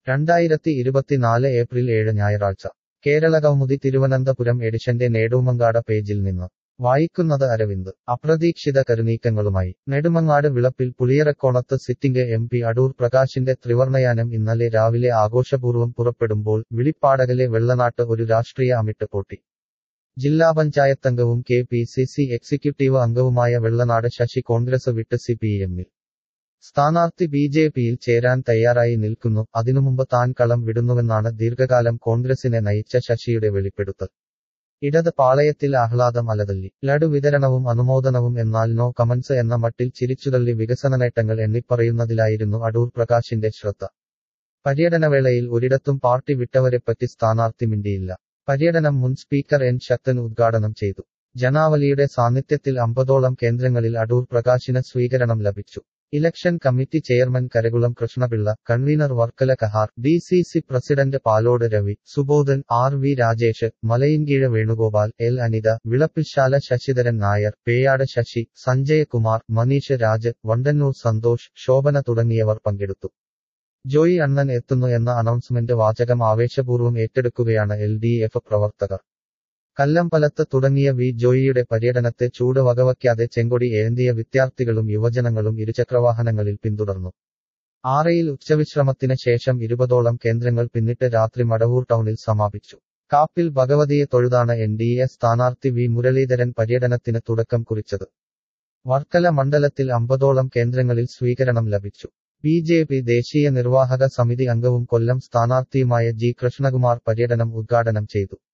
രണ്ടായിരത്തി ഇരുപത്തിനാല് ഏപ്രിൽ ഏഴ് ഞായറാഴ്ച കേരള കൗമുദി തിരുവനന്തപുരം എഡിഷന്റെ നേടുമങ്ങാട് പേജിൽ നിന്ന് വായിക്കുന്നത് അരവിന്ദ് അപ്രതീക്ഷിത കരുനീക്കങ്ങളുമായി നെടുമങ്ങാട് വിളപ്പിൽ പുളിയറക്കോണത്ത് സിറ്റിംഗ് എം പി അടൂർ പ്രകാശിന്റെ ത്രിവർണയാനം ഇന്നലെ രാവിലെ ആഘോഷപൂർവ്വം പുറപ്പെടുമ്പോൾ വിളിപ്പാടകലെ വെള്ളനാട്ട് ഒരു രാഷ്ട്രീയ അമിട്ട് പൊട്ടി ജില്ലാ പഞ്ചായത്തംഗവും K P C C executive അംഗവുമായ വെള്ളനാട് ശശി കോൺഗ്രസ് വിട്ട് സി പി എമ്മിൽ സ്ഥാനാർത്ഥി ബി ജെ പിയിൽ ചേരാൻ തയ്യാറായി നിൽക്കുന്നു അതിനുമുമ്പ് താൻ കളം വിടുന്നുവെന്നാണ് ദീർഘകാലം കോൺഗ്രസിനെ നയിച്ച ശശിയുടെ വെളിപ്പെടുത്തൽ ഇടത് പാളയത്തിൽ ആഹ്ലാദം അലതല്ലി ലഡു വിതരണവും അനുമോദനവും എന്നാൽ നോ കമൻസ് എന്ന മട്ടിൽ ചിരിച്ചുതള്ളി വികസന നേട്ടങ്ങൾ എണ്ണിപ്പറയുന്നതിലായിരുന്നു അടൂർ പ്രകാശിന്റെ ശ്രദ്ധ പര്യടനവേളയിൽ ഒരിടത്തും പാർട്ടി വിട്ടവരെപ്പറ്റി സ്ഥാനാർത്ഥി മിണ്ടിയില്ല പര്യടനം മുൻ സ്പീക്കർ എൻ ശക്തൻ ഉദ്ഘാടനം ചെയ്തു ജനാവലിയുടെ സാന്നിധ്യത്തിൽ അമ്പതോളം കേന്ദ്രങ്ങളിൽ അടൂർ പ്രകാശിന് സ്വീകരണം ലഭിച്ചു election committee chairman Karakulam Krishnapillai convener Varkala Kahar D C C president Palode Ravi Subodhan R V Rajesh Malayinkeezhu Venugopal L Anitha Vilappilsala Sasidharan Nair Peyad Sasi Sanjayakumar Manish Raj Vandannoor Santhosh Shobhana തുടങ്ങിയവർ പങ്കെടുത്തു ജോയി അണ്ണൻ എത്തുന്നു എന്ന അനൗൺസ്മെന്റ് വാചകം ആവേശപൂർവ്വം ഏറ്റെടുക്കുകയാണ് എൽ ഡി എഫ് പ്രവർത്തകർ കല്ലമ്പലത്ത് തുടങ്ങിയ വി ജോയിയുടെ പര്യടനത്തെ ചൂട് വകവയ്ക്കാതെ ചെങ്കൊടി ഏന്തിയ വിദ്യാർത്ഥികളും യുവജനങ്ങളും ഇരുചക്രവാഹനങ്ങളിൽ പിന്തുടർന്നു ആറയിൽ ഉച്ചവിശ്രമത്തിന് ശേഷം ഇരുപതോളം കേന്ദ്രങ്ങൾ പിന്നിട്ട് രാത്രി മടവൂർ ടൗണിൽ സമാപിച്ചു കാപ്പിൽ ഭഗവതിയെ തൊഴുതാണ് എൻ ഡി എ സ്ഥാനാർത്ഥി വി മുരളീധരൻ പര്യടനത്തിന് തുടക്കം കുറിച്ചത് വർക്കല മണ്ഡലത്തിൽ അമ്പതോളം കേന്ദ്രങ്ങളിൽ സ്വീകരണം ലഭിച്ചു ബി ജെ പി ദേശീയ നിർവാഹക സമിതി അംഗവും കൊല്ലം സ്ഥാനാർത്ഥിയുമായ ജി കൃഷ്ണകുമാർ പര്യടനം ഉദ്ഘാടനം ചെയ്തു